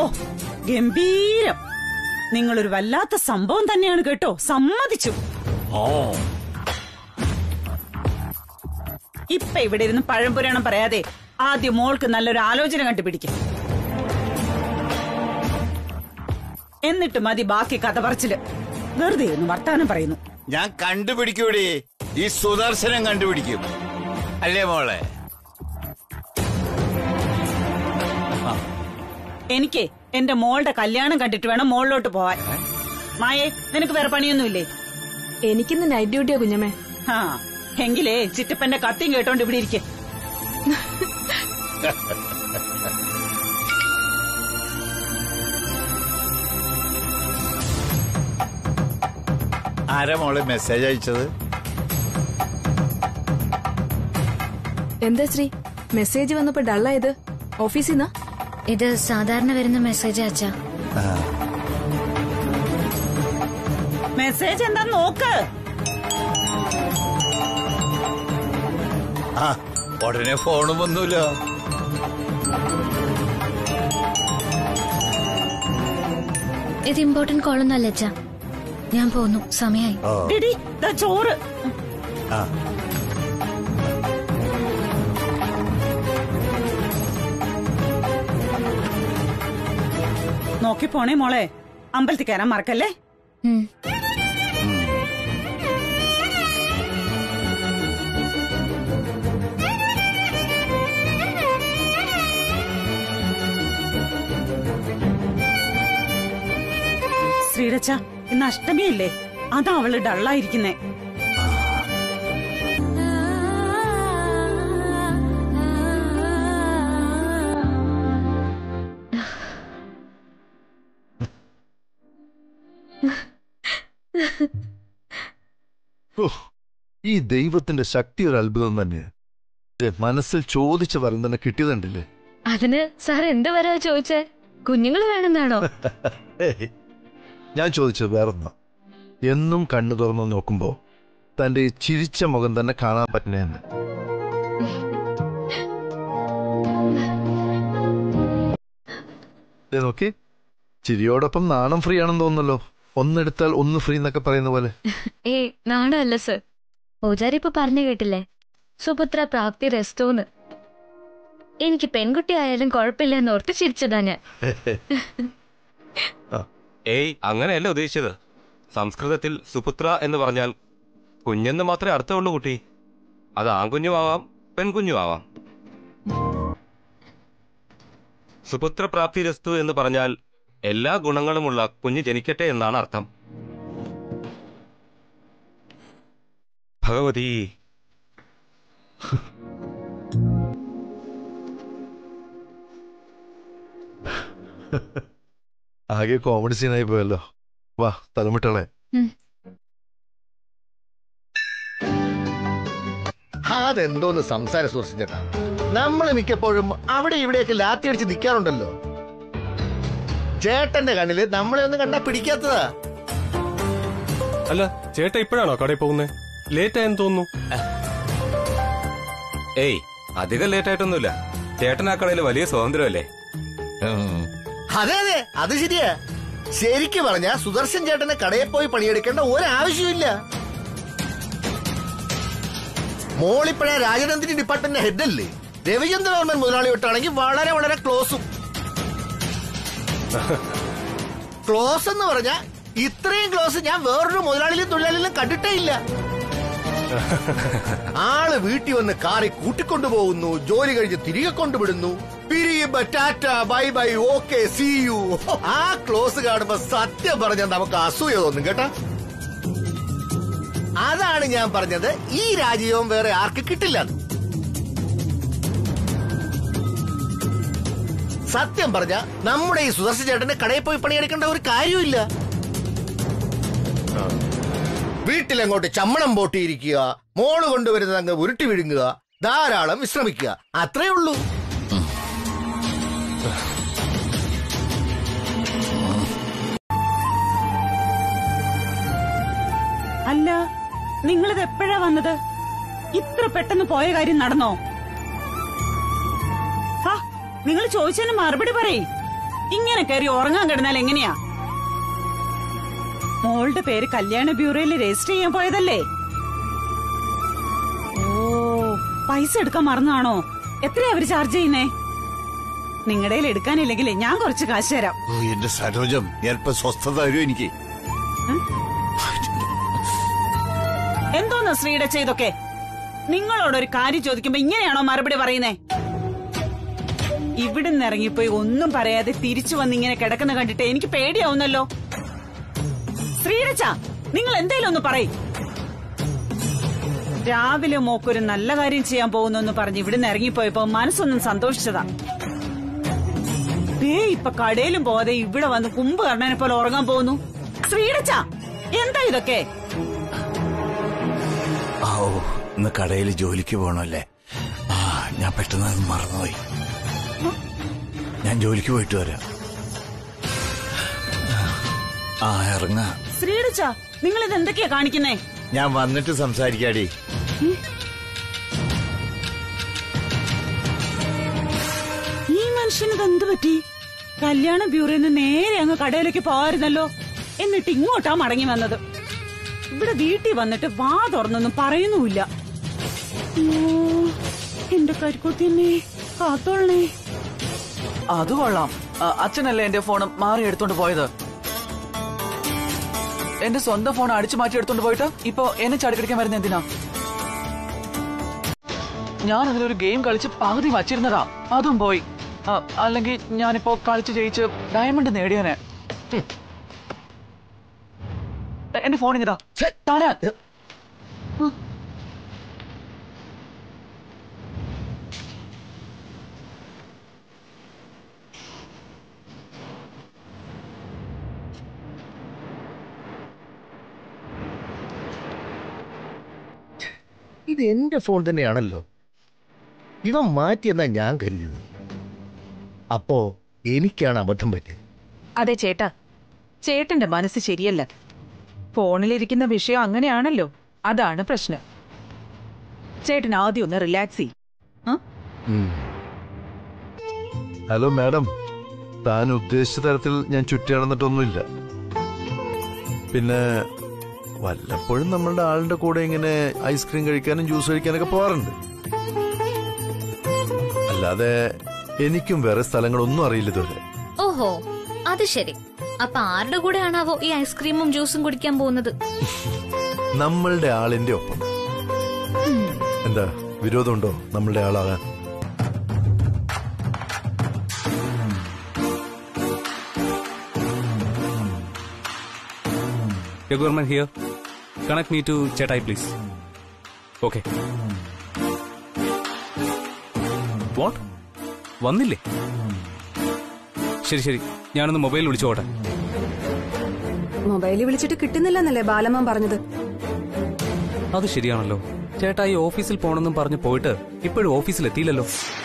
ഓ ഗംഭീരം നിങ്ങളൊരു വല്ലാത്ത സംഭവം തന്നെയാണ് കേട്ടോ സമ്മതിച്ചു ഓ ഇപ്പൊ ഇവിടെ ഇരുന്ന് പഴംപുരാണം പറയാതെ ആദ്യം മോൾക്ക് നല്ലൊരു ആലോചന കണ്ടുപിടിക്കും എന്നിട്ട് മതി ബാക്കി കഥ പറച്ചില് വെറുതെ ഒന്ന് വർത്താനം പറയുന്നു ഞാൻ കണ്ടുപിടിക്കൂടി ഈ സുദർശനം കണ്ടുപിടിക്കും അല്ലേ മോളെ എനിക്ക് എന്റെ മോളുടെ കല്യാണം കണ്ടിട്ട് വേണം മോളിലോട്ട് പോവാൻ മായേ നിനക്ക് വേറെ പണിയൊന്നുമില്ലേ എനിക്കിന്ന് നൈറ്റ് ഡ്യൂട്ടിയാ കുഞ്ഞമ്മേ ആ എങ്കിലേ ചിറ്റപ്പന്റെ കത്തിയും കേട്ടോണ്ട് ഇവിടെ ഇരിക്കെ ആരാ മോളെ മെസ്സേജ് അയച്ചത് എന്താ ശ്രീ മെസ്സേജ് വന്നപ്പോ ഡള്ളായത് ഓഫീസിൽ നിന്നാ ഇത് സാധാരണ വരുന്ന മെസ്സേജ് അച്ഛാ മെസ്സേജ് എന്താ നോക്ക് ആ ഉടനെ ഫോണും ഒന്നുമില്ല ഇത് ഇമ്പോർട്ടന്റ് കോളൊന്നും അല്ല അച്ഛാ ഞാൻ പോന്നു സമയായി ഓ ഡിഡി ദാ ചോറ് ആ നോക്കി പോണേ മോളെ അമ്പലത്തിൽ കയറാൻ മറക്കല്ലേ ഉം. ശ്രീരച്ച ഇന്ന് അഷ്ടമിയല്ലേ അതാ അവള് ഡള്ളായിരിക്കുന്നേ ഉഹ്, ഈ ദൈവത്തിന്റെ ശക്തി ഒരു അത്ഭുതം തന്നെ ദേ, മനസ്സിൽ ചോദിച്ച വരം തന്നെ കിട്ടിയതുണ്ടല്ലേ അതിന് സാർ എന്ത് വരാ ചോദിച്ചേ കുഞ്ഞുങ്ങൾ വേണമെന്നാണോ ഏയ്, ഞാൻ ചോദിച്ചത് വേറൊന്നാ എന്നും കണ്ണു തുറന്നു നോക്കുമ്പോ തന്റെ ഈ ചിരിച്ച മുഖം തന്നെ കാണാൻ പറ്റണേന്ന് ദേ നോക്കി ചിരിയോടൊപ്പം നാണം ഫ്രീ ആണെന്ന് തോന്നുന്നല്ലോ ഒന്നെടുത്താൽ ഒന്ന് ഫ്രീ എന്നൊക്കെ പറയുന്ന പോലെ ഏയ് നാണമല്ല സർ പൂജാരി ഇപ്പൊ പറഞ്ഞു കേട്ടില്ലേ സുപുത്ര പ്രാപ്തി റെസ്റ്റോന്ന് എനിക്ക് പെൺകുട്ടി ആയാലും കുഴപ്പമില്ലെന്ന് ഓർത്ത് ചിരിച്ചതാ ഞാൻ ഏയ് അങ്ങനെയല്ല ഉദ്ദേശിച്ചത് സംസ്കൃതത്തിൽ സുപുത്ര എന്ന് പറഞ്ഞാൽ കുഞ്ഞെന്ന് മാത്രമേ അർത്ഥമുള്ളൂ കുട്ടി അത് ആൺകുഞ്ഞുമാവാം പെൺകുഞ്ഞുമാവാം സുപുത്ര പ്രാപ്തി രസ്തു എന്ന് പറഞ്ഞാൽ എല്ലാ ഗുണങ്ങളുമുള്ള കുഞ്ഞ് ജനിക്കട്ടെ എന്നാണ് അർത്ഥം ഭഗവതി ആകെ കോമഡി സീനായി പോയല്ലോ വാ തലമുട്ടളെ അതെന്തോന്ന് സംസാര സുഹൃത്തിച്ചേട്ടാ നമ്മൾ മിക്കപ്പോഴും അവിടെ ഇവിടെയൊക്കെ ലാത്തി അടിച്ച് നിൽക്കാറുണ്ടല്ലോ ചേട്ടന്റെ കണ്ണില് നമ്മളെ ഒന്നും കണ്ടാ പിടിക്കാത്തതാ അല്ല ചേട്ടാ ഇപ്പോഴാണോ കടയിൽ പോകുന്നത് ലേറ്റ് ആയെന്ന് തോന്നുന്നു ഏയ് അധികം ലേറ്റ് ആയിട്ടൊന്നുമില്ല ചേട്ടൻ ആ കടയിൽ വലിയ സ്വാതന്ത്ര്യമല്ലേ ഉം. അതെ അതെ അത് ശരിയാ ശരിക്ക് പറഞ്ഞ സുദർശൻ ചേട്ടനെ കടയിൽ പോയി പണിയെടുക്കേണ്ട ഒരാവശ്യമില്ല മോളിപ്പഴ രാജനന്ദിനി ഡിപ്പാർട്ട്മെന്റിന്റെ ഹെഡ് അല്ലേ രവിചന്ദ്രവർമ്മൻ മുതലാളി വിട്ടാണെങ്കിൽ വളരെ വളരെ ക്ലോസും ക്ലോസ് എന്ന് പറഞ്ഞാ ഇത്രയും ക്ലോസ് ഞാൻ വേറൊരു മുതലാളിയിലും തൊഴിലാളിയിലും കണ്ടിട്ടേ ഇല്ല ആള് വീട്ടിൽ വന്ന് കാറി കൂട്ടിക്കൊണ്ടുപോകുന്നു ജോലി കഴിഞ്ഞ് തിരികെ കൊണ്ടുവിടുന്നു പിരിയുമ്പോ tata bye bye okay see you ആ ക്ലോസ് കാണുമ്പോ സത്യം പറഞ്ഞാൽ നമുക്ക് അസൂയ തോന്നും കേട്ടാ അതാണ് ഞാൻ പറഞ്ഞത് ഈ രാജ്യവും വേറെ ആർക്ക് കിട്ടില്ല സത്യം പറഞ്ഞ നമ്മുടെ ഈ സുദർശൻ ചേട്ടന്റെ കടയിൽ പോയി പണിയെടുക്കേണ്ട ഒരു കാര്യമില്ല വീട്ടിലങ്ങോട്ട് ചമ്മണം പോട്ടിയിരിക്കുക മോള് കൊണ്ടുവരുന്നത് അങ്ങ് ഉരുട്ടി വിഴുങ്ങുക ധാരാളം വിശ്രമിക്കുക അത്രേ ഉള്ളൂ അല്ല നിങ്ങളിത് എപ്പോഴാ വന്നത് ഇത്ര പെട്ടെന്ന് പോയ കാര്യം നടന്നോ നിങ്ങൾ ചോദിച്ചതിന് മറുപടി പറയേ ഇങ്ങനെ കയറി ഉറങ്ങാൻ കിടന്നാൽ എങ്ങനെയാ മോളുടെ പേര് കല്യാണ ബ്യൂറോയിൽ രജിസ്റ്റർ ചെയ്യാൻ പോയതല്ലേ ഓ പൈസ എടുക്കാൻ മറന്നാണോ എത്രയാ അവര് ചാർജ് ചെയ്യുന്നേ നിങ്ങളുടെ കയ്യിൽ എടുക്കാനില്ലെങ്കിൽ ഞാൻ കുറച്ച് കാശ് തരാം ഓ, എന്റെ സരോജം അല്പം സ്വസ്ഥത തരും എനിക്ക് എന്തോന്നാ ശ്രീയുടെ ചെയ്തൊക്കെ നിങ്ങളോട് ഒരു കാര്യം ചോദിക്കുമ്പോ ഇങ്ങനെയാണോ മറുപടി പറയുന്നേ ഇവിടുന്ന് ഇറങ്ങിപ്പോയി ഒന്നും പറയാതെ തിരിച്ചു വന്ന് ഇങ്ങനെ കിടക്കുന്ന കണ്ടിട്ട് എനിക്ക് പേടിയാവുന്നല്ലോ ശ്രീരച്ച നിങ്ങൾ എന്തേലും ഒന്ന് പറയും രാവിലെ മോക്കൊരു നല്ല കാര്യം ചെയ്യാൻ പോകുന്നു പറഞ്ഞ് ഇവിടുന്ന് ഇറങ്ങിപ്പോയപ്പോ മനസ്സൊന്നും സന്തോഷിച്ചതാ ദേ ഇപ്പൊ കടയിലും പോവാതെ ഇവിടെ വന്ന് കുമ്പ് കണ്ണനെ പോലെ ഉറങ്ങാൻ പോകുന്നു ശ്രീരച്ച എന്താ ഇതൊക്കെ ആ ഓ ഇന്ന് കടയിൽ ജോലിക്ക് പോകണല്ലേ ആ ഞാൻ പെട്ടെന്ന് അത് മറന്നുപോയി ഞാൻ ജോലിക്ക് പോയിട്ട് വരാം ആ ഇറങ്ങ ശ്രീരച്ച നിങ്ങൾ ഇത് എന്തൊക്കെയാ കാണിക്കുന്നേ ഞാൻ വന്നിട്ട് സംസാരിക്കാടി ഈ മനുഷ്യന് എന്ത് പറ്റി കല്യാണ ബ്യൂറോയിൽ നിന്ന് നേരെ അങ്ങ് കടയിലേക്ക് പോവായിരുന്നല്ലോ എന്നിട്ട് ഇങ്ങോട്ടാ മടങ്ങി വന്നത് ഇവിടെ വീട്ടിൽ വന്നിട്ട് വാ തുറന്നൊന്നും പറയുന്നുമില്ല അയ്യോ, എന്റെ കരിക്കുത്തിയമ്മേ കാത്തോളണേ അത് കൊള്ളാം ആ, അച്ഛനല്ലേ എന്റെ ഫോൺ മാറി എടുത്തോണ്ട് പോയത് എന്റെ സ്വന്തം ഫോൺ അടിച്ചു മാറ്റി എടുത്തോണ്ട് പോയിട്ട് ഇപ്പൊ എന്നെ ചാടിക്കടിക്കാൻ വരുന്ന എന്തിനാ ഞാൻ അതിലൊരു ഗെയിം കളിച്ച് പകുതി വച്ചിരുന്നതാ അതും പോയി ആ, അല്ലെങ്കിൽ ഞാനിപ്പോ കളിച്ച് ജയിച്ച് ഡയമണ്ട് നേടിയനെ ഹും. എ- എന്റെ ഫോൺ ഇങ്ങതാ താനാ ഇത് എന്റെ ഫോൺ തന്നെയാണല്ലോ ഇവൻ മാറ്റിയെന്നാ ഞാൻ കരുതുന്നത് അപ്പോ എനിക്കാണ് അബദ്ധം പറ്റിയത് അതെ ചേട്ടാ ചേട്ടന്റെ മനസ്സ് ശരിയല്ല ഫോണിലിരിക്കുന്ന വിഷയം അങ്ങനെയാണല്ലോ അതാണ് പ്രശ്നം ചേട്ടൻ ആദ്യം ഒന്ന് റിലാക്സ് ചെയ്യും ഹലോ മാഡം താൻ ഉദ്ദേശിച്ച തരത്തിൽ ഞാൻ ചുറ്റി നടന്നിട്ടൊന്നുമില്ല പിന്നെ വല്ലപ്പോഴും നമ്മളുടെ ആളിന്റെ കൂടെ ഇങ്ങനെ ഐസ്ക്രീം കഴിക്കാനും ജ്യൂസ് കഴിക്കാനൊക്കെ പോവാറുണ്ട് അല്ലാതെ എനിക്കും വേറെ സ്ഥലങ്ങളൊന്നും അറിയില്ല ഇതുവരെ ഓഹോ അത് ശരി അപ്പൊ ആരുടെ കൂടെയാണാവോ ഈ ഐസ്ക്രീമും ജ്യൂസും കുടിക്കാൻ പോകുന്നത് നമ്മളുടെ ആളിന്റെ ഒപ്പം എന്താ വിരോധമുണ്ടോ നമ്മളുടെ ആളാകാൻ Raghuvarman here connect me to ചേട്ടായി പ്ലീസ് ഓക്കെ വാട്ട് വന്നില്ലേ ശരി ശരി ഞാനൊന്ന് മൊബൈൽ വിളിച്ചോട്ടെ മൊബൈലിൽ വിളിച്ചിട്ട് കിട്ടുന്നില്ലെന്നല്ലേ ബാലമ്മ പറഞ്ഞത് അത് ശരിയാണല്ലോ ചേട്ടായി ഓഫീസിൽ പോണെന്നും പറഞ്ഞ് പോയിട്ട് ഇപ്പോഴും ഓഫീസിൽ എത്തിയില്ലല്ലോ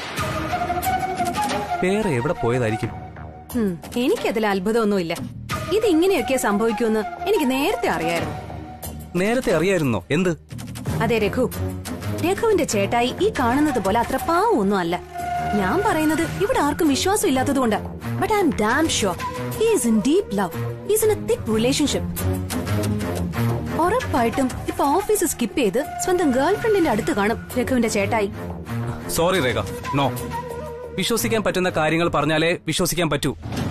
വേറെ എവിടെ പോയതായിരിക്കും ഉം, എനിക്കതിൽ അത്ഭുതമൊന്നുമില്ല ഇത് ഇങ്ങനെയൊക്കെ സംഭവിക്കുമെന്ന് എനിക്ക് നേരത്തെ അറിയായിരുന്നു നേരത്തെ അറിയായിരുന്നോ എന്ത് അതെ രഘു രഘുവിന്റെ ചേട്ടായി ഈ കാണുന്നത് പോലെ അത്ര പാവമൊന്നും അല്ല ഞാൻ പറയുന്നത് ഇവിടെ ആർക്കും വിശ്വാസം ഇല്ലാത്തതുകൊണ്ട് but I am damn sure he's in deep love he's in a thick relationship ഉറപ്പായിട്ടും ഇപ്പൊ ഓഫീസ് സ്കിപ്പ് ചെയ്ത് സ്വന്തം ഗേൾ ഫ്രണ്ടിന്റെ അടുത്ത് കാണും രഘുവിന്റെ ചേട്ടായി സോറി രേഖ നോ വിശ്വസിക്കാൻ പറ്റുന്ന കാര്യങ്ങൾ പറഞ്ഞാലേ വിശ്വസിക്കാൻ പറ്റൂ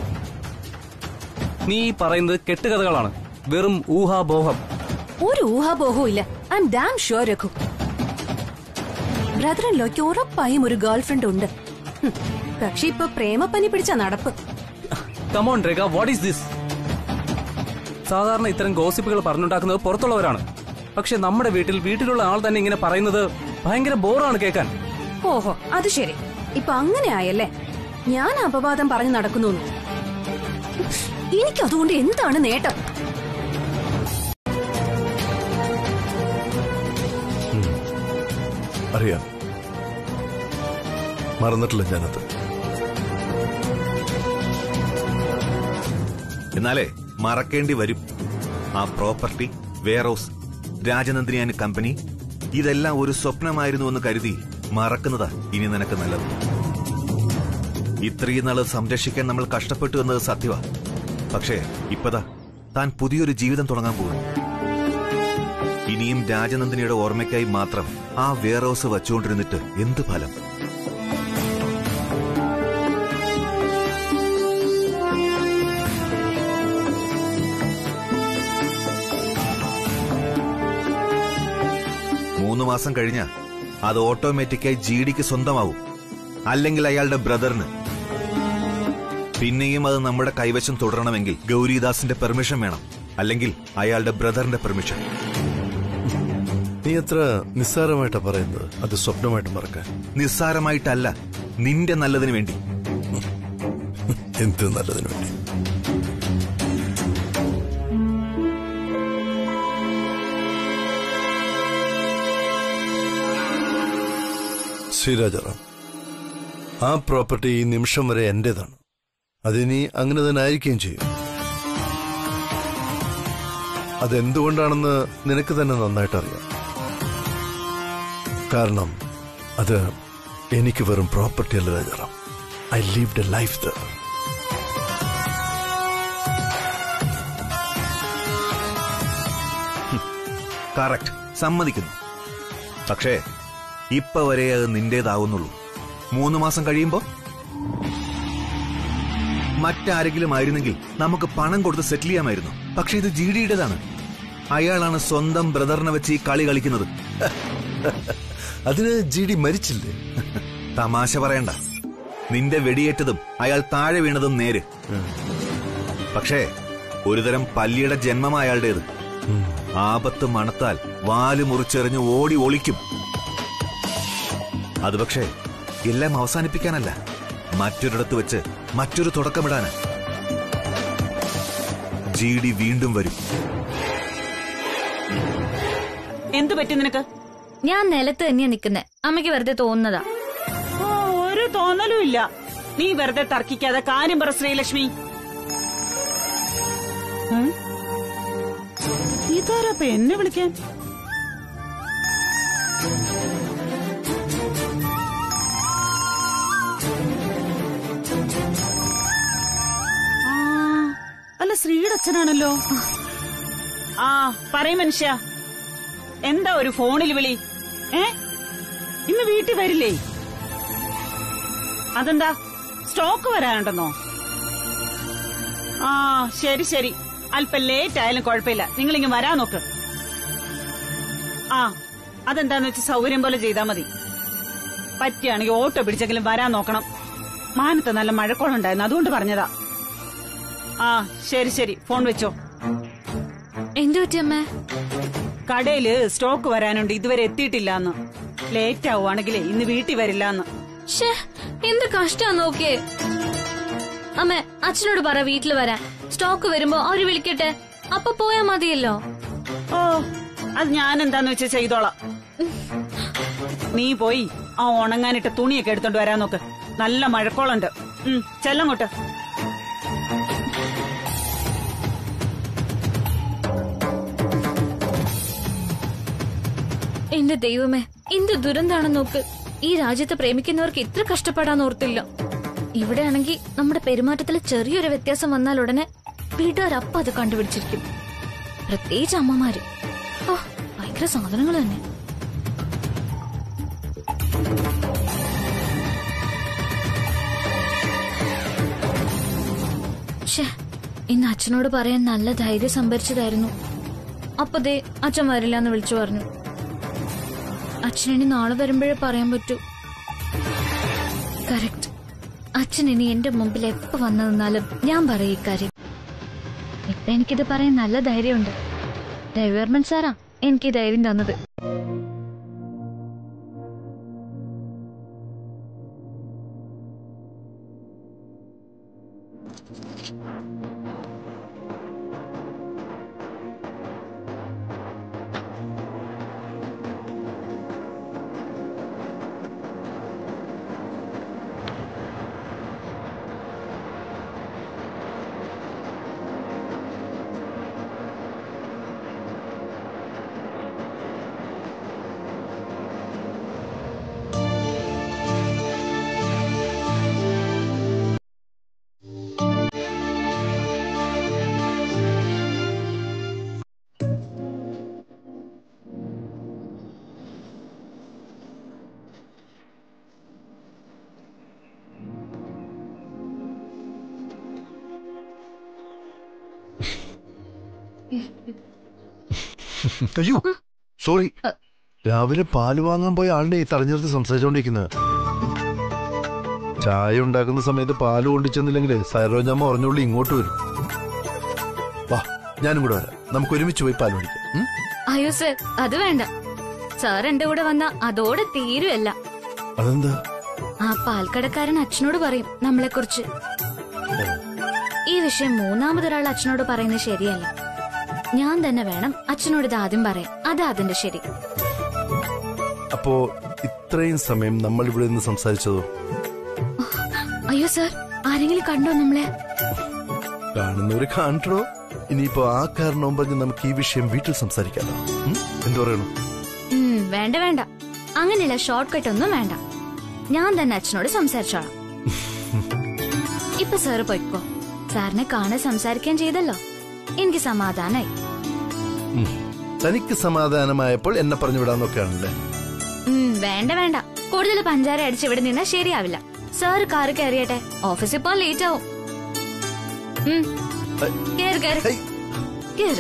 നീ ഈ പറയുന്നത് കെട്ടുകഥകളാണ് വെറും ഊഹാബോഹം ഒരു ഊഹാപോഹവും ഇല്ല I am damn sure Raghu brother ലോയ്ക്ക് ഉറപ്പായും ഒരു ഗേൾ ഫ്രണ്ട് ഉണ്ട് ഹും, പക്ഷെ ഇപ്പൊ പ്രേമപ്പനി പിടിച്ച നടപ്പ് come on Rekha what is this സാധാരണ ഇത്തരം ഗോസിപ്പുകൾ പറഞ്ഞുണ്ടാക്കുന്നത് പുറത്തുള്ളവരാണ് പക്ഷെ നമ്മുടെ വീട്ടിൽ വീട്ടിലുള്ള ആൾ തന്നെ ഇങ്ങനെ പറയുന്നത് ഭയങ്കര ബോറാണ് കേൾക്കാൻ ഓഹോ അത് ശരി ഇപ്പൊ അങ്ങനെ ആയല്ലേ ഞാൻ അപവാദം പറഞ്ഞു നടക്കുന്നു എനിക്ക് അതുകൊണ്ട് എന്താണ് നേട്ടം അറിയാം മറന്നിട്ടില്ല ഞാനത് എന്നാലേ മറക്കേണ്ടി വരും ആ property warehouse Rajanandini and company ഇതെല്ലാം ഒരു സ്വപ്നമായിരുന്നു എന്ന് കരുതി മറക്കുന്നതാ ഇനി നിനക്ക് നല്ലത് ഇത്രയും നാള് സംരക്ഷിക്കാൻ നമ്മൾ കഷ്ടപ്പെട്ടു എന്നത് സത്യവാ പക്ഷേ ഇപ്പതാ താൻ പുതിയൊരു ജീവിതം തുടങ്ങാൻ പോകും ഇനിയും രാജനന്ദിനിയുടെ ഓർമ്മയ്ക്കായി മാത്രം ആ വെയർ ഹൗസ് വച്ചുകൊണ്ടിരുന്നിട്ട് എന്ത് ഫലം മൂന്ന് മാസം കഴിഞ്ഞ അത് ഓട്ടോമാറ്റിക്കായി ജി ഡിക്ക് സ്വന്തമാവും അല്ലെങ്കിൽ അയാളുടെ ബ്രദറിന് പിന്നെയും അത് നമ്മുടെ കൈവശം തുടരണമെങ്കിൽ ഗൗരിദാസിന്റെ പെർമിഷൻ വേണം അല്ലെങ്കിൽ അയാളുടെ ബ്രദറിന്റെ പെർമിഷൻ നീ എത്ര നിസ്സാരമായിട്ടാ പറയുന്നത് അത് സ്വപ്നമായിട്ട് മറക്കാൻ നിസ്സാരമായിട്ടല്ല നിന്റെ നല്ലതിന് വേണ്ടി എന്ത് നല്ലതിനു വേണ്ടി ശ്രീരാജാറാം ആ പ്രോപ്പർട്ടി ഈ നിമിഷം വരെ എന്റേതാണ് അതിനി അങ്ങനെ തന്നെ ആയിരിക്കുകയും ചെയ്യും അതെന്തുകൊണ്ടാണെന്ന് നിനക്ക് തന്നെ നന്നായിട്ട് അറിയാം കാരണം അത് എനിക്ക് വെറും പ്രോപ്പർട്ടി അല്ല Rajaram I lived a life the correct സമ്മതിക്കുന്നു പക്ഷേ ഇപ്പൊ വരെ അത് നിന്റേതാവുന്നുള്ളൂ മൂന്ന് മാസം കഴിയുമ്പോ മറ്റാരെങ്കിലും ആയിരുന്നെങ്കിൽ നമുക്ക് പണം കൊടുത്ത് സെറ്റിൽ ചെയ്യാമായിരുന്നു പക്ഷെ ഇത് ജി ഡിയുടേതാണ് അയാളാണ് സ്വന്തം ബ്രദറിനെ വെച്ച് ഈ കളി കളിക്കുന്നത് അതിന് ജി ഡി മരിച്ചില്ലേ തമാശ പറയണ്ട നിന്റെ വെടിയേറ്റതും അയാൾ താഴെ വീണതും നേര് പക്ഷേ ഒരുതരം പല്ലിയുടെ ജന്മം അയാളുടേത് ആപത്ത് മണത്താൽ വാല് മുറിച്ചെറിഞ്ഞ് ഓടി ഒളിക്കും അത് പക്ഷേ എല്ലാം അവസാനിപ്പിക്കാനല്ല മറ്റൊരിടത്ത് വെച്ച് മറ്റൊരു തുടക്കമിടാന് ജി ഡി വീണ്ടും വരും എന്തു പറ്റി നിനക്ക് ഞാൻ നിലത്ത് തന്നെയാ നിക്കുന്നെ അമ്മയ്ക്ക് വെറുതെ തോന്നുന്നതാ ഓ, ഒരു തോന്നലും ഇല്ല നീ വെറുതെ തർക്കിക്കാതെ കാര്യം പറ ശ്രീലക്ഷ്മി ഉം? ഇതാരപ്പ എന്നെ വിളിക്കാൻ ആ, അല്ല ശ്രീയുടെ അച്ഛനാണല്ലോ ആ പറയും മനുഷ്യ എന്താ ഒരു ഫോണിൽ വിളി ഏ ഇന്ന് വീട്ടിൽ വരില്ലേ അതെന്താ സ്റ്റോക്ക് വരാനുണ്ടെന്നോ ആ ശരി ശരി അല്പം ലേറ്റ് ആയാലും കുഴപ്പമില്ല നിങ്ങൾ ഇങ്ങ് വരാൻ നോക്ക് ആ അതെന്താന്ന് വെച്ച് സൗകര്യം പോലെ ചെയ്താ മതി പറ്റിയാണെങ്കിൽ ഓട്ടോ പിടിച്ചെങ്കിലും വരാൻ നോക്കണം മാനത്ത് നല്ല മഴക്കോളുണ്ടായിരുന്നു അതുകൊണ്ട് പറഞ്ഞതാ ആ ശരി ശരി ഫോൺ വെച്ചോ എന്തു പറ്റിയമ്മേ കടയില് സ്റ്റോക്ക് വരാനുണ്ട് ഇതുവരെ എത്തിയിട്ടില്ലാന്ന് ലേറ്റ് ആവുകയാണെങ്കിലേ ഇന്ന് വീട്ടിൽ വരില്ലാന്ന് ഷേ എന്ത് കഷ്ടാ നോക്കിയേ അമ്മേ അച്ഛനോട് പറ വീട്ടിൽ വരാൻ സ്റ്റോക്ക് വരുമ്പോ അവര് വിളിക്കട്ടെ അപ്പൊ പോയാ മതിയല്ലോ ഓ അത് ഞാൻ എന്താന്ന് വെച്ച് ചെയ്തോളാം നീ പോയി ആ ഉണങ്ങാനിട്ട തുണിയൊക്കെ എടുത്തോണ്ട് വരാൻ നോക്ക് നല്ല മഴക്കോളുണ്ട് ഉം ചെല്ലങ്ങോട്ട് എന്റെ ദൈവമേ എന്ത് ദുരന്താണ് നോക്ക് ഈ രാജ്യത്തെ പ്രേമിക്കുന്നവർക്ക് ഇത്ര കഷ്ടപ്പെടാൻ ഓർത്തില്ല ഇവിടെയാണെങ്കിൽ നമ്മുടെ പെരുമാറ്റത്തിൽ ചെറിയൊരു വ്യത്യാസം വന്നാൽ ഉടനെ വീട്ടുകാരപ്പം അത് കണ്ടുപിടിച്ചിരിക്കും പ്രത്യേകിച്ച് അമ്മമാര് ആ ഭയങ്കര സാധനങ്ങൾ തന്നെ ഷേ ഇന്ന് അച്ഛനോട് പറയാൻ നല്ല ധൈര്യം സംഭരിച്ചതായിരുന്നു അപ്പൊ ദേ അച്ഛൻ വരില്ല എന്ന് വിളിച്ചു പറഞ്ഞു അച്ഛനിനി നാളെ വരുമ്പോഴേ പറയാൻ പറ്റൂ കറക്റ്റ് അച്ഛൻ ഇനി എന്റെ മുമ്പിൽ എപ്പോ വന്നു നിന്നാലും ഞാൻ പറയും ഇക്കാര്യം ഇപ്പൊ എനിക്കിത് പറയാൻ നല്ല ധൈര്യമുണ്ട് രവിവർമ്മൻ സാറാ എനിക്ക് ഈ ധൈര്യം തന്നത് അയ്യോ സോറി രാവിലെ പാല് വാങ്ങാൻ പോയ ആളിനെ ഈ തടഞ്ഞിർത്തി സംസാരിച്ചോണ്ടിരിക്കുന്നത് ചായ ഉണ്ടാക്കുന്ന സമയത്ത് പാല് കൊണ്ടിച്ചെന്നില്ലെങ്കിൽ സരോജമ്മ പറഞ്ഞോളി ഇങ്ങോട്ട് വരും വാ ഞാനും കൂടെ വരാം നമുക്ക് ഒരുമിച്ച് പോയി പാൽ മേടിക്കാം ഉം? അയ്യോ സർ അത് വേണ്ട സാർ എന്റെ കൂടെ വന്ന അതോടെ തീരുമല്ല അതെന്താ ആ പാൽക്കടക്കാരൻ അച്ഛനോട് പറയും നമ്മളെ കുറിച്ച് ഈ വിഷയം മൂന്നാമതൊരാൾ അച്ഛനോട് പറയുന്നത് ശരിയല്ല ഞാൻ തന്നെ വേണം അച്ഛനോട് ഇത് ആദ്യം പറയാൻ അതാ അതിന്റെ ശരി അപ്പോ ഇത്രയും സമയം നമ്മൾ ഇവിടെ നിന്ന് സംസാരിച്ചതോ അയ്യോ സർ ആരെങ്കിലും കണ്ടോ നമ്മളെ കാണുന്നവര് കാണട്ടോ ഇനിയിപ്പോ ആ കാരണവും പറഞ്ഞ് നമുക്ക് ഈ വിഷയം വീട്ടിൽ സംസാരിക്കാലോ ഉം? എന്തു പറയണു ഉം, വേണ്ട വേണ്ട അങ്ങനെയുള്ള ഷോർട്ട് കട്ട് ഒന്നും വേണ്ട ഞാൻ തന്നെ അച്ഛനോട് സംസാരിച്ചോളാം ഇപ്പൊ സാറ് പൊയ്ക്കോ സാറിനെ കാണാൻ സംസാരിക്കാൻ ചെയ്തല്ലോ എനിക്ക് സമാധാനായി ഉം. തനിക്ക് സമാധാനമായപ്പോൾ എന്നെ പറഞ്ഞു വിടാന്നൊക്കെയാണല്ലേ ഉം, വേണ്ട വേണ്ട കൂടുതൽ പഞ്ചാര അടിച്ച് ഇവിടെ നിന്നാ ശരിയാവില്ല സാറ് കാറ് കയറിയട്ടെ ഓഫീസിൽ പോകാൻ ലേറ്റ് ആവും ഉം, കേറ് കേറ് കേറ്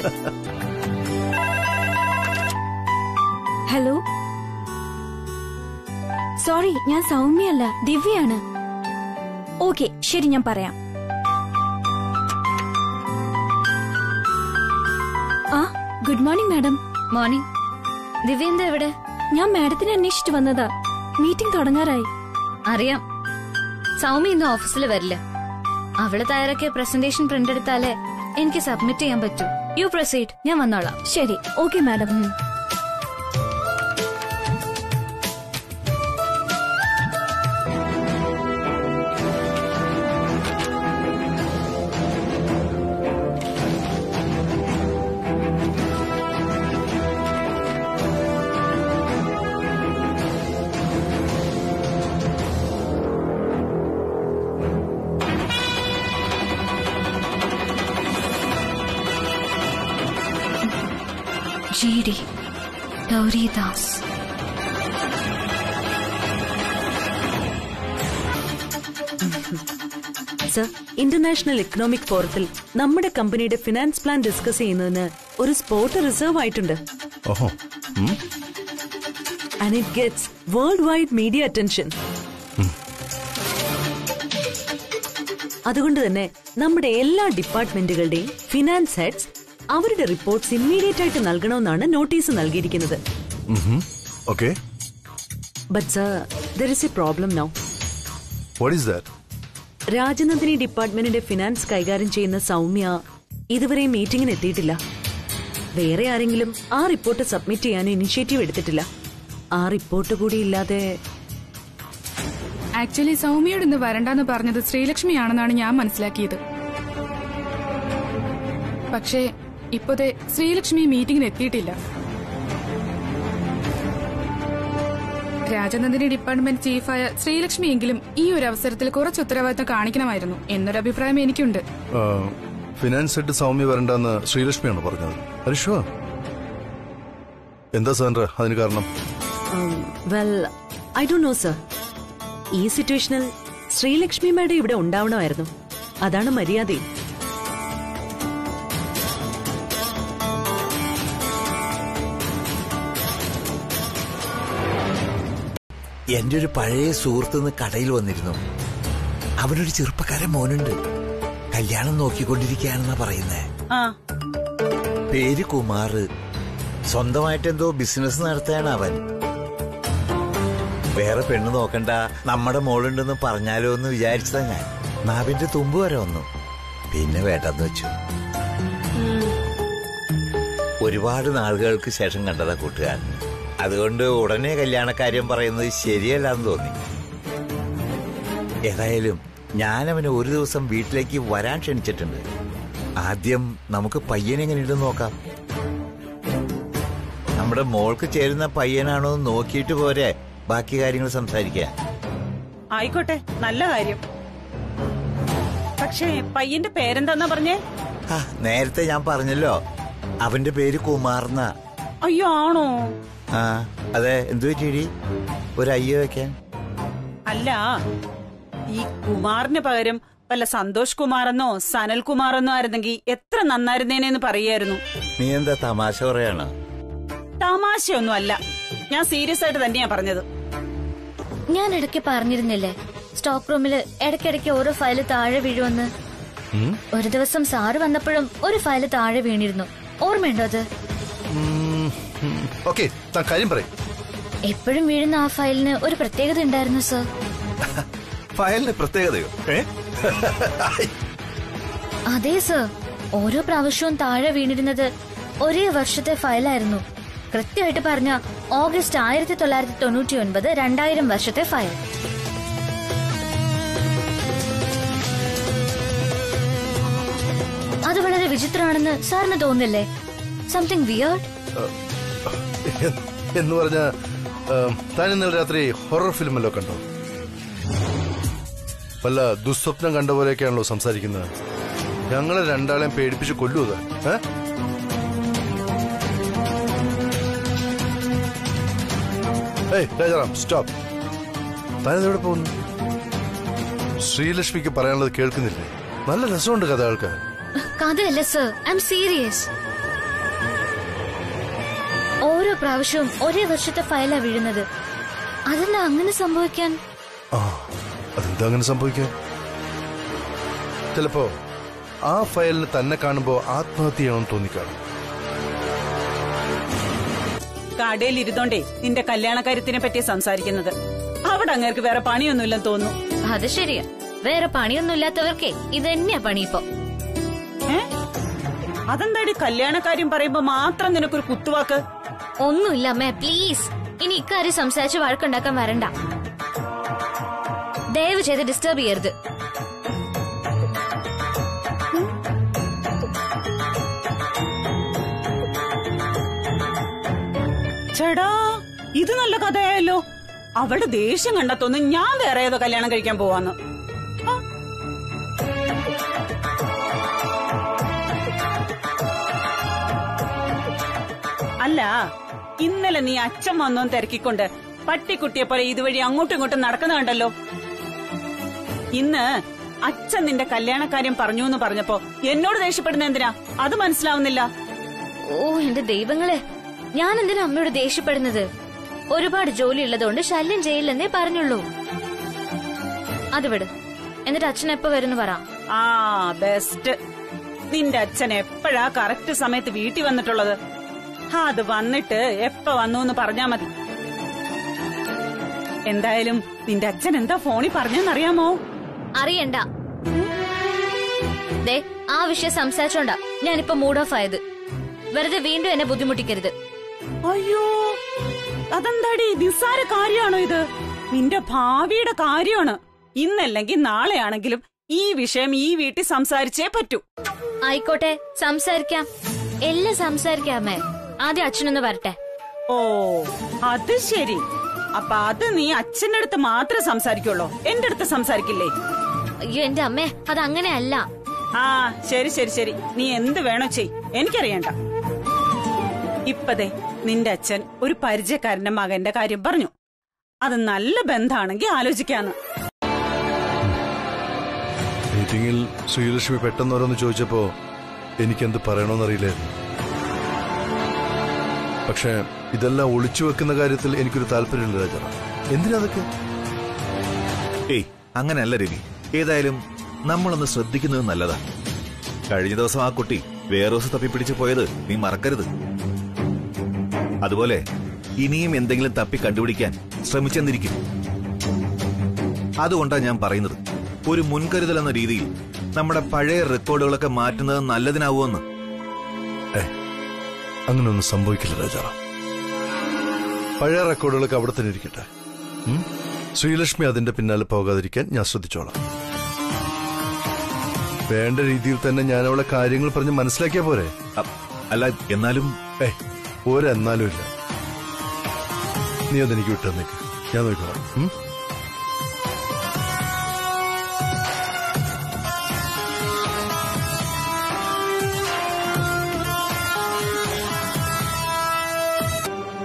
ഹലോ സോറി ഞാൻ സൗമ്യയല്ല ദിവ്യയാണ് ഓക്കെ ശരി ഞാൻ പറയാം ആ good morning madam morning Divya എന്താ ഇവിടെ ഞാൻ മാഡത്തിനെ അന്വേഷിച്ചിട്ട് വന്നതാ മീറ്റിംഗ് തുടങ്ങാറായി അറിയാം സൗമ്യ ഇന്ന് ഓഫീസിൽ വരില്ല അവള് തയ്യാറാക്കിയ പ്രസന്റേഷൻ പ്രിന്റ് എടുത്താലേ എനിക്ക് സബ്മിറ്റ് ചെയ്യാൻ പറ്റൂ യു പ്രൊസീഡ് ഞാൻ വന്നോളാം ശരി okay madam G D Gauridas sir international economic ഫോറത്തിൽ നമ്മുടെ കമ്പനിയുടെ ഫിനാൻസ് പ്ലാൻ ഡിസ്കസ് ചെയ്യുന്നതിന് ഒരു സ്പോട്ട് റിസർവ് ആയിട്ടുണ്ട് ഓഹോ ഉം. And it gets world wide media attention അതുകൊണ്ട് തന്നെ നമ്മുടെ എല്ലാ ഡിപ്പാർട്ട്മെന്റുകളുടെയും ഫിനാൻസ് ഹെഡ്സ് അവരുടെ റിപ്പോർട്ട്സ് ഇമ്മീഡിയറ്റ് ആയിട്ട് നൽകണമെന്നാണ് നോട്ടീസ് നൽകിയിരിക്കുന്നത് ഉം. Okay but sir there is a problem now what is that Rajanandini ഡിപ്പാർട്ട്മെന്റിന്റെ ഫിനാൻസ് കൈകാര്യം ചെയ്യുന്ന സൗമ്യ ഇതുവരെ മീറ്റിംഗിന് എത്തിയിട്ടില്ല വേറെ ആരെങ്കിലും ആ റിപ്പോർട്ട് സബ്മിറ്റ് ചെയ്യാൻ ഇനിഷ്യേറ്റീവ് എടുത്തിട്ടില്ല ആ റിപ്പോർട്ട് കൂടി ഇല്ലാതെ ആക്ച്വലി സൗമ്യയോട് ഇന്ന് വരണ്ടെന്ന് പറഞ്ഞത് ശ്രീലക്ഷ്മിയാണെന്നാണ് ഞാൻ മനസ്സിലാക്കിയത് പക്ഷേ ഇപ്പോഴത്തെ ശ്രീലക്ഷ്മി മീറ്റിംഗിന് എത്തിയിട്ടില്ല രാജനന്ദിനി ഡിപ്പാർട്ട്മെന്റ് ചീഫായ ശ്രീലക്ഷ്മി എങ്കിലും ഈ ഒരു അവസരത്തിൽ കുറച്ച് ഉത്തരവാദിത്തം കാണിക്കണമായിരുന്നു എന്നൊരു അഭിപ്രായം എനിക്കുണ്ട് ഫിനാൻസ് ഹെഡ് സൗമ്യ വരണ്ടെന്ന് ശ്രീലക്ഷ്മിയാണ് പറഞ്ഞത് ഹരിഷോ എന്താ സാൻഡ്ര അതിന് കാരണം വെൽ ഐ ഡോ നോ സർ ഈ സിറ്റുവേഷനിൽ ശ്രീലക്ഷ്മി മാഡം ഇവിടെ ഉണ്ടാവണമായിരുന്നു അതാണ് മര്യാദയും എന്റെ ഒരു പഴയ സുഹൃത്തുനിന്ന് കടയിൽ വന്നിരുന്നു അവനൊരു ചെറുപ്പക്കാരൻ മോനുണ്ട് കല്യാണം നോക്കിക്കൊണ്ടിരിക്കുകയാണെന്നാ പറയുന്നേ ആ പേര് കുമാർ സ്വന്തമായിട്ട് എന്തോ ബിസിനസ് നടത്തുകയാണ് അവൻ വേറെ പെണ്ണ് നോക്കണ്ട നമ്മുടെ മോളുണ്ടെന്ന് പറഞ്ഞാലോ എന്ന് വിചാരിച്ചതാ ഞാൻ നാവിന്റെ തുമ്പ് വരെ വന്നു പിന്നെ വേണ്ടെന്ന് വെച്ചു ഒരുപാട് നാളുകൾക്ക് ശേഷം കണ്ടതാ കൂട്ടുകാരൻ അതുകൊണ്ട് ഉടനെ കല്യാണക്കാര്യം പറയുന്നത് ശരിയല്ലാന്ന് തോന്നി ഏതായാലും ഞാൻ അവനെ ഒരു ദിവസം വീട്ടിലേക്ക് വരാൻ ക്ഷണിച്ചിട്ടുണ്ട് ആദ്യം നമുക്ക് പയ്യനെങ്ങനെയുണ്ടെന്ന് നോക്കാം നമ്മുടെ മോൾക്ക് ചേരുന്ന പയ്യനാണോ എന്ന് നോക്കിയിട്ട് പോരെ ബാക്കി കാര്യങ്ങൾ സംസാരിക്കാൻ ആയിക്കോട്ടെ നല്ല കാര്യം പക്ഷേ പയ്യന്റെ പേരെന്താന്നാ പറഞ്ഞേ ആ, നേരത്തെ ഞാൻ പറഞ്ഞല്ലോ അവന്റെ പേര് കുമാർന്ന അയ്യോ ആണോ ആ അതെ എന്തു പറ്റിയടി ഒരു അയ്യ വെക്കാൻ അല്ല ഈ കുമാറിന് പകരം വല്ല സന്തോഷ് കുമാറെന്നോ സനൽ കുമാറെന്നോ ആയിരുന്നെങ്കിൽ എത്ര നന്നായിരുന്നേനെന്ന് പറയായിരുന്നു നീ എന്താ തമാശ പറയാണ് തമാശയൊന്നും അല്ല ഞാൻ സീരിയസ് ആയിട്ട് തന്നെയാ പറഞ്ഞത് ഞാൻ ഇടയ്ക്ക് പറഞ്ഞിരുന്നില്ലേ സ്റ്റോക്ക് റൂമില് ഇടയ്ക്കിടയ്ക്ക് ഓരോ ഫയല് താഴെ വീഴുമെന്ന് ഒരു ദിവസം സാറ് വന്നപ്പോഴും ഒരു ഫയല് താഴെ വീണിരുന്നു ഓർമ്മയുണ്ടോ അത് ഓക്കെ താൻ കാര്യം പറയും എപ്പോഴും വീഴുന്ന ആ ഫയലിന് ഒരു പ്രത്യേകത ഉണ്ടായിരുന്നു സർ ഫയലിന്റെ പ്രത്യേകതയോ ഏ അതെ സർ ഓരോ പ്രാവശ്യവും താഴെ വീണിരുന്നത് ഒരേ വർഷത്തെ ഫയലായിരുന്നു കൃത്യമായിട്ട് പറഞ്ഞ ഓഗസ്റ്റ് ആയിരത്തി തൊള്ളായിരത്തി തൊണ്ണൂറ്റി ഒൻപത് രണ്ടായിരം വർഷത്തെ ഫയൽ അത് വളരെ വിചിത്രമാണെന്ന് സാറിന് തോന്നില്ലേ സംതിങ് വിയേർഡ് എന്ന് പറഞ്ഞ താൻ ഇന്നലെ രാത്രി ഹൊറർ ഫിലിമല്ലോ കണ്ടോ വല്ല ദുസ്വപ്നം കണ്ട പോലെയൊക്കെയാണല്ലോ സംസാരിക്കുന്നത് ഞങ്ങളെ രണ്ടാളെയും പേടിപ്പിച്ച് കൊല്ലുക ഏ ഏയ് രാജാറാം സ്റ്റോപ്പ് താനിതെവിടെ പോകുന്നു ശ്രീലക്ഷ്മിക്ക് പറയാനുള്ളത് കേൾക്കുന്നില്ലേ നല്ല രസമുണ്ട് കഥ ആൾക്കാർ കഥയല്ല സർ ഐ എം സീരിയസ് ഓരോ പ്രാവശ്യവും ഒരേ വർഷത്തെ ഫയലാ വീഴുന്നത് അതെന്താ അങ്ങനെ സംഭവിക്കാൻ ആ അതെന്താ അങ്ങനെ സംഭവിക്കാൻ ചിലപ്പോ ആ ഫയലിന് തന്നെ കാണുമ്പോ ആത്മഹത്യ ചെയ്യണമെന്ന് തോന്നിക്കാണും കടയിൽ ഇരുന്നോണ്ടേ നിന്റെ കല്യാണക്കാര്യത്തിനെ പറ്റി സംസാരിക്കുന്നത് അവിടെ അങ്ങേർക്ക് വേറെ പണിയൊന്നുമില്ലെന്ന് തോന്നുന്നു അത് ശരിയാ വേറെ പണിയൊന്നുമില്ലാത്തവർക്കേ ഇത് തന്നെയാ പണി ഇപ്പൊ ഏ അതെന്താടി കല്യാണക്കാര്യം പറയുമ്പോ മാത്രം നിനക്കൊരു കുത്തുവാക്ക് ഒന്നുമില്ല അമ്മേ പ്ലീസ് ഇനി ഇക്കാര്യം സംസാരിച്ച് വഴക്കുണ്ടാക്കാൻ വരണ്ട ദയവ് ചെയ്ത് ഡിസ്റ്റർബ് ചെയ്യരുത് ചേടാ ഇത് നല്ല കഥയായല്ലോ അവളുടെ ദേഷ്യം കണ്ടെത്തൊന്ന് ഞാൻ വേറെ ഏതോ കല്യാണം കഴിക്കാൻ പോവാന്ന് ആ. അല്ല ഇന്നലെ നീ അച്ഛൻ വന്നോന്ന് തിരക്കിക്കൊണ്ട് പട്ടിക്കുട്ടിയെ പോലെ ഇതുവഴി അങ്ങോട്ടും ഇങ്ങോട്ടും നടക്കുന്ന കണ്ടല്ലോ ഇന്ന് അച്ഛൻ നിന്റെ കല്യാണക്കാര്യം പറഞ്ഞു എന്ന് പറഞ്ഞപ്പോ എന്നോട് ദേഷ്യപ്പെടുന്ന എന്തിനാ അത് മനസ്സിലാവുന്നില്ല ഓ എന്റെ ദൈവങ്ങളെ ഞാൻ എന്തിനാ അമ്മയോട് ദേഷ്യപ്പെടുന്നത് ഒരുപാട് ജോലി ഉള്ളതുകൊണ്ട് ശല്യം ചെയ്യില്ലെന്നേ പറഞ്ഞുള്ളൂ അത് വിട് എന്നിട്ട് അച്ഛൻ എപ്പോ വരുന്നു പറ ആ ബെസ്റ്റ് നിന്റെ അച്ഛൻ എപ്പോഴാ കറക്റ്റ് സമയത്ത് വീട്ടിൽ വന്നിട്ടുള്ളത് ആ, അത് വന്നിട്ട് എപ്പ വന്നു എന്ന് പറഞ്ഞാ മതി എന്തായാലും നിന്റെ അച്ഛൻ എന്താ ഫോണിൽ പറഞ്ഞെന്നറിയാമോ അറിയണ്ട ദേ ആ വിഷയം സംസാരിച്ചോണ്ടാ ഞാനിപ്പോ മൂഡ് ഓഫ് ആയത് വെറുതെ വീണ്ടും എന്നെ ബുദ്ധിമുട്ടിക്കരുത് അയ്യോ അതെന്താടി നിസ്സാര കാര്യമാണോ ഇത് നിന്റെ ഭാവിയുടെ കാര്യമാണ് ഇന്നല്ലെങ്കിൽ നാളെയാണെങ്കിലും ഈ വിഷയം ഈ വീട്ടിൽ സംസാരിച്ചേ പറ്റൂ ആയിക്കോട്ടെ സംസാരിക്കാം എല്ലാം സംസാരിക്കാമേ ആദ്യം അച്ഛനൊന്ന് വരട്ടെ ഓ അത് ശരി അപ്പൊ അത് നീ അച്ഛന്റെ അടുത്ത് മാത്രമേ സംസാരിക്കുള്ളൂ എന്റെ അടുത്ത് സംസാരിക്കില്ലേ അയ്യോ എന്റെ അമ്മേ അത് അങ്ങനെയല്ല ആ ശരി ശരി ശരി നീ എന്ത് വേണോ ചെയ് എനിക്കറിയണ്ട ഇപ്പതേ നിന്റെ അച്ഛൻ ഒരു പരിചയക്കാരന്റെ മകന്റെ കാര്യം പറഞ്ഞു അത് നല്ല ബന്ധാണെങ്കിൽ ആലോചിക്കാന്ന് മീറ്റിംഗിൽ ശ്രീലക്ഷ്മി പെട്ടെന്ന് ഓരോന്ന് ചോദിച്ചപ്പോ എനിക്കെന്ത് പറയണമെന്നറിയില്ലായിരുന്നു പക്ഷേ ഇതെല്ലാം ഒളിച്ചു വെക്കുന്ന കാര്യത്തിൽ എനിക്കൊരു താല്പര്യമില്ല രാജാ എന്തിനാ അതൊക്കെ ഏയ് അങ്ങനെയല്ല രവി ഏതായാലും നമ്മളൊന്ന് ശ്രദ്ധിക്കുന്നത് നല്ലതാ കഴിഞ്ഞ ദിവസം ആ കുട്ടി വേറോസ് തപ്പിപ്പിടിച്ച് പോയത് നീ മറക്കരുത് അതുപോലെ ഇനിയും എന്തെങ്കിലും തപ്പി കണ്ടുപിടിക്കാൻ ശ്രമിച്ചെന്നിരിക്കും അതുകൊണ്ടാ ഞാൻ പറയുന്നത് ഒരു മുൻകരുതൽ എന്ന രീതിയിൽ നമ്മുടെ പഴയ റെക്കോർഡുകളൊക്കെ മാറ്റുന്നത് നല്ലതിനാവുമെന്ന് അങ്ങനെയൊന്നും സംഭവിക്കില്ല രാജാ പഴയ റെക്കോർഡുകളൊക്കെ അവിടെ തന്നെ ഇരിക്കട്ടെ ഉം? ശ്രീലക്ഷ്മി അതിന്റെ പിന്നാലെ പോകാതിരിക്കാൻ ഞാൻ ശ്രദ്ധിച്ചോളാം വേണ്ട രീതിയിൽ തന്നെ ഞാൻ അവളെ കാര്യങ്ങൾ പറഞ്ഞ് മനസ്സിലാക്കിയാ പോരെ അല്ല എന്നാലും ഏ ഒരെന്നാലും ഇല്ല നീ അതെനിക്ക് വിട്ടെന്നേക്ക് ഞാൻ നോക്കിക്കോളാം ഉം?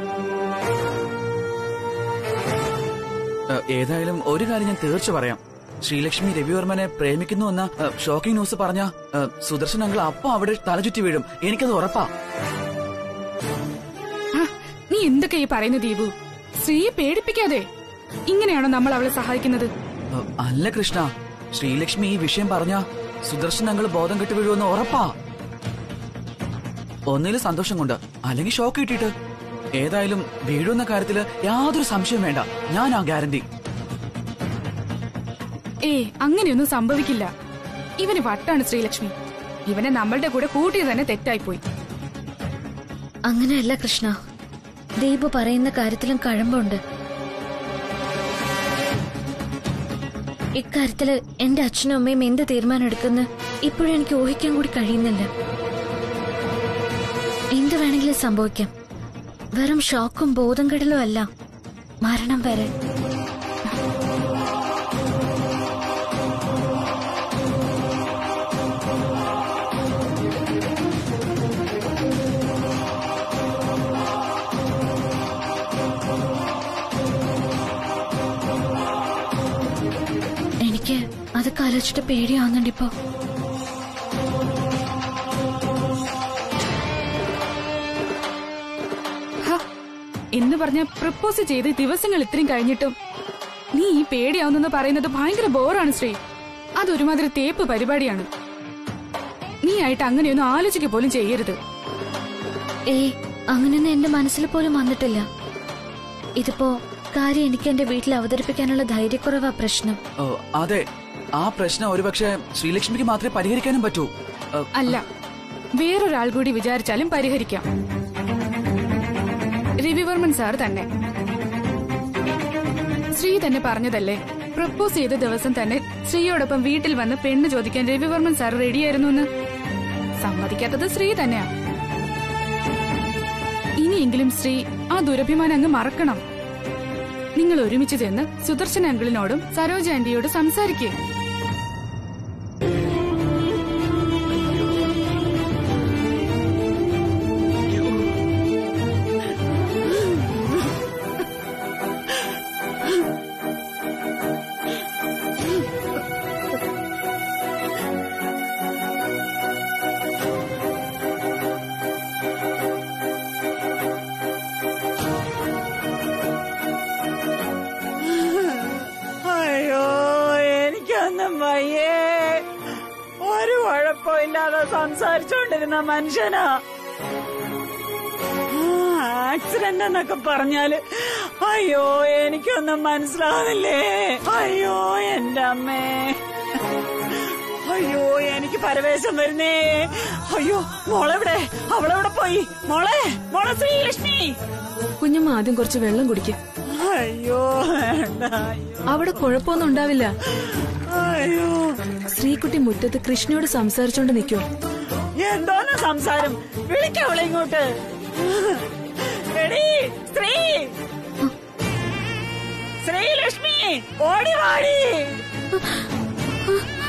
ഏഹ്, ഏതായാലും ഒരു കാര്യം ഞാൻ തീർച്ച പറയാം ശ്രീലക്ഷ്മി രവിവർമ്മനെ പ്രേമിക്കുന്നു എന്ന ഷോക്കിംഗ് ന്യൂസ് പറഞ്ഞ സുദർശൻ അങ്കിൾ അപ്പൊ അവിടെ തലചുറ്റി വീഴും എനിക്കത് ഉറപ്പാ ആ, നീ എന്തൊക്കെ ഈ പറയുന്ന ദീപു ശ്രീയെ പേടിപ്പിക്കാതെ ഇങ്ങനെയാണോ നമ്മൾ അവളെ സഹായിക്കുന്നത് അ, അല്ല കൃഷ്ണ ശ്രീലക്ഷ്മി ഈ വിഷയം പറഞ്ഞ സുദർശൻ അങ്കിൾ ബോധം കെട്ട് വീഴുമെന്ന് ഉറപ്പാ ഒന്നിലും സന്തോഷം കൊണ്ട് അല്ലെങ്കിൽ ഷോക്ക് കിട്ടിയിട്ട് ഏതായാലും വീഴുന്ന കാര്യത്തില് യാതൊരു സംശയം വേണ്ട ഞാൻ ആ ഗ്യാരണ്ടി ഏ അങ്ങനെയൊന്നും സംഭവിക്കില്ല ഇവന് വട്ടാണ് ശ്രീലക്ഷ്മി ഇവനെ നമ്മളുടെ കൂടെ കൂട്ടിയത് തന്നെ തെറ്റായിപ്പോയി അങ്ങനെയല്ല കൃഷ്ണ ദീപു പറയുന്ന കാര്യത്തിലും കഴമ്പുണ്ട് ഇക്കാര്യത്തില് എന്റെ അച്ഛനും അമ്മയും എന്ത് തീരുമാനം എടുക്കുന്ന ഇപ്പോഴും എനിക്ക് ഊഹിക്കാൻ കൂടി കഴിയുന്നില്ല എന്ത് വേണമെങ്കിലും സംഭവിക്കാം വെറും ഷോക്കും ബോധം കെടലും അല്ല മരണം വരെ എനിക്ക് അതൊക്കെ ആലോചിച്ചിട്ട് പേടിയാവുന്നുണ്ട് ഇപ്പോ ഹ, എന്ന് പറഞ്ഞ പ്രപ്പോസ് ചെയ്ത് ദിവസങ്ങൾ ഇത്രയും കഴിഞ്ഞിട്ടും നീ ഈ പേടിയാവുന്നെന്ന് പറയുന്നത് ഭയങ്കര ബോറാണ് ശ്രീ അതൊരുമാതിരി തേപ്പ് പരിപാടിയാണ് നീ ആയിട്ട് അങ്ങനെയൊന്നും ആലോചിക്ക പോലും ചെയ്യരുത് ഏയ് അങ്ങനെയൊന്നും എന്റെ മനസ്സിൽ പോലും വന്നിട്ടില്ല ഇതിപ്പോ കാര്യം എനിക്ക് എന്റെ വീട്ടിൽ അവതരിപ്പിക്കാനുള്ള ധൈര്യക്കുറവാ പ്രശ്നം ഓ, അതെ ആ പ്രശ്നം ഒരുപക്ഷെ ശ്രീലക്ഷ്മിക്ക് മാത്രമേ പരിഹരിക്കാനും പറ്റൂ അ, അല്ല വേറൊരാൾ കൂടി വിചാരിച്ചാലും പരിഹരിക്കാം രവിവർമ്മൻ സാർ തന്നെ ശ്രീ തന്നെ പറഞ്ഞതല്ലേ പ്രപ്പോസ് ചെയ്ത ദിവസം തന്നെ ശ്രീയോടൊപ്പം വീട്ടിൽ വന്ന് പെണ്ണ് ചോദിക്കാൻ രവിവർമ്മൻ സാർ റെഡിയായിരുന്നു എന്ന് സമ്മതിക്കാത്തത് ശ്രീ തന്നെയാ ഇനിയെങ്കിലും ശ്രീ ആ ദുരഭിമാനം അങ്ങ് മറക്കണം നിങ്ങൾ ഒരുമിച്ച് ചെന്ന് സുദർശൻ അങ്കിളിനോടും സരോജ ആന്റിയോടും സംസാരിക്കേ അയ്യോ എനിക്കൊന്നും വയ്യേ ഒരു കുഴപ്പമില്ലാതെ സംസാരിച്ചോണ്ടിരുന്ന മനുഷ്യനാ ആക്സിഡന്റ് എന്നൊക്കെ പറഞ്ഞാല് അയ്യോ എനിക്കൊന്നും മനസ്സിലാവുന്നില്ലേ അയ്യോ എന്റെ അമ്മേ അയ്യോ എനിക്ക് പരവേശം വരുന്നേ അയ്യോ മോളെവിടെ അവളെവിടെ പോയി മോളെ മോളെ ശ്രീലക്ഷ്മി കുഞ്ഞമ്മ ആദ്യം കുറച്ച് വെള്ളം കുടിക്കും അയ്യോ വേണ്ട അയ്യോ. അവിടെ കുഴപ്പമൊന്നും ഉണ്ടാവില്ല അയ്യോ ശ്രീകുട്ടി മുറ്റത്ത് കൃഷ്ണയോട് സംസാരിച്ചോണ്ട് നിൽക്കോ എന്തോന്ന് സംസാരം വിളിക്കവളെ ഇങ്ങോട്ട് എടീ സ്ത്രീ ശ്രീലക്ഷ്മി ഓടി വാടി